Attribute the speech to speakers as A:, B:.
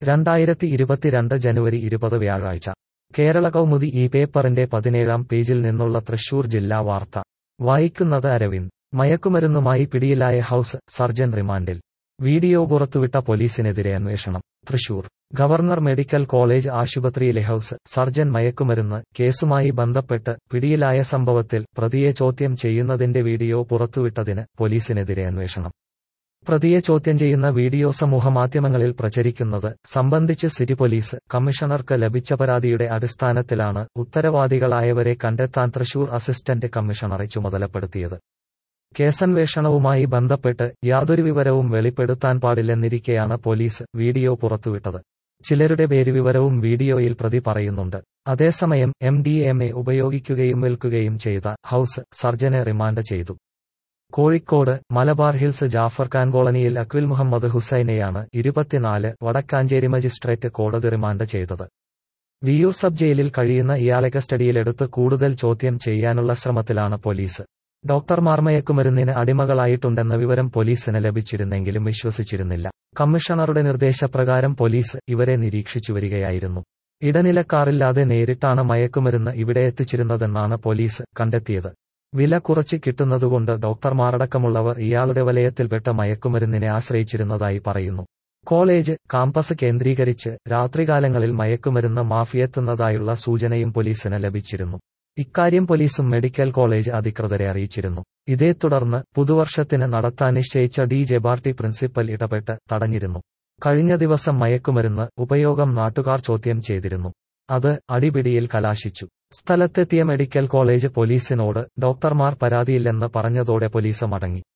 A: രണ്ടായിരത്തി ഇരുപത്തിരണ്ട് ജനുവരി ഇരുപത് വ്യാഴാഴ്ച കേരള കൗമുദി ഈ പേപ്പറിന്റെ പതിനേഴാം പേജിൽ നിന്നുള്ള തൃശൂർ ജില്ലാ വാർത്ത വായിക്കുന്നത് അരവിന്ദ് മയക്കുമരുന്നുമായി പിടിയിലായ ഹൌസ് സർജൻ റിമാൻഡിൽ വീഡിയോ പുറത്തുവിട്ട പോലീസിനെതിരെ അന്വേഷണം തൃശൂർ ഗവർണർ മെഡിക്കൽ കോളേജ് ആശുപത്രിയിലെ ഹൌസ് സർജൻ മയക്കുമരുന്ന് കേസുമായി ബന്ധപ്പെട്ട് പിടിയിലായ സംഭവത്തിൽ പ്രതിയെ ചോദ്യം ചെയ്യുന്നതിന്റെ വീഡിയോ പുറത്തുവിട്ടതിന് പോലീസിനെതിരെ അന്വേഷണം പ്രതിയെ ചോദ്യം ചെയ്യുന്ന വീഡിയോ സമൂഹമാധ്യമങ്ങളിൽ പ്രചരിക്കുന്നത് സംബന്ധിച്ച് സിറ്റി പോലീസ് കമ്മീഷണർക്ക് ലഭിച്ച പരാതിയുടെ അടിസ്ഥാനത്തിലാണ് ഉത്തരവാദികളായവരെ കണ്ടെത്താൻ തൃശൂർ അസിസ്റ്റന്റ് കമ്മീഷണറെ ചുമതലപ്പെടുത്തിയത് കേസന്വേഷണവുമായി ബന്ധപ്പെട്ട് യാതൊരു വിവരവും വെളിപ്പെടുത്താൻ പാടില്ലെന്നിരിക്കെയാണ് പോലീസ് വീഡിയോ പുറത്തുവിട്ടത് ചിലരുടെ പേര് വിവരവും വീഡിയോയിൽ പ്രതി പറയുന്നുണ്ട് അതേസമയം എം ഡി എം എ ഉപയോഗിക്കുകയും വിൽക്കുകയും ചെയ്ത ഹൌസ് സർജനെ റിമാൻഡ് ചെയ്തു കോഴിക്കോട് മലബാർ ഹിൽസ് ജാഫർ ഖാൻ കോളനിയിൽ അക്വിൽ മുഹമ്മദ് ഹുസൈനെയാണ് ഇരുപത്തിനാല് വടക്കാഞ്ചേരി മജിസ്ട്രേറ്റ് കോടതി റിമാൻഡ് ചെയ്തത് വിയൂർ സബ് ജയിലിൽ കഴിയുന്ന ഇയാളെ കസ്റ്റഡിയിലെടുത്ത് കൂടുതൽ ചോദ്യം ചെയ്യാനുള്ള ശ്രമത്തിലാണ് പോലീസ് ഡോക്ടർമാർ മയക്കുമരുന്നിന് അടിമകളായിട്ടുണ്ടെന്ന വിവരം പോലീസിന് ലഭിച്ചിരുന്നെങ്കിലും വിശ്വസിച്ചിരുന്നില്ല കമ്മീഷണറുടെ നിർദ്ദേശപ്രകാരം പോലീസ് ഇവരെ നിരീക്ഷിച്ചു വരികയായിരുന്നു ഇടനിലക്കാറില്ലാതെ നേരിട്ടാണ് മയക്കുമരുന്ന് ഇവിടെ എത്തിച്ചിരുന്നതെന്നാണ് പോലീസ് കണ്ടെത്തിയത് വില കുറച്ച് കിട്ടുന്നതുകൊണ്ട് ഡോക്ടർമാരടക്കമുള്ളവർ ഇയാളുടെ വലയത്തിൽപ്പെട്ട മയക്കുമരുന്നിനെ ആശ്രയിച്ചിരുന്നതായി പറയുന്നു കോളേജ് കാമ്പസ് കേന്ദ്രീകരിച്ച് രാത്രികാലങ്ങളിൽ മയക്കുമരുന്ന് മാഫിയെത്തുന്നതായുള്ള സൂചനയും പോലീസിന് ലഭിച്ചിരുന്നു ഇക്കാര്യം പോലീസും മെഡിക്കൽ കോളേജ് അധികൃതരെ അറിയിച്ചിരുന്നു ഇതേ തുടർന്ന് പുതുവർഷത്തിന് നടത്താൻ നിശ്ചയിച്ച ഡി ജെ പാർട്ടി പ്രിൻസിപ്പൽ ഇടപെട്ട് തടഞ്ഞിരുന്നു കഴിഞ്ഞ ദിവസം മയക്കുമരുന്ന് ഉപയോഗം നാട്ടുകാർ ചോദ്യം ചെയ്തിരുന്നു അത് അടിപിടിയിൽ കലാശിച്ചു സ്ഥലത്തെത്തിയ മെഡിക്കൽ കോളേജ് പോലീസിനോട് ഡോക്ടർമാർ പരാതിയില്ലെന്ന് പറഞ്ഞതോടെ പോലീസ് മടങ്ങി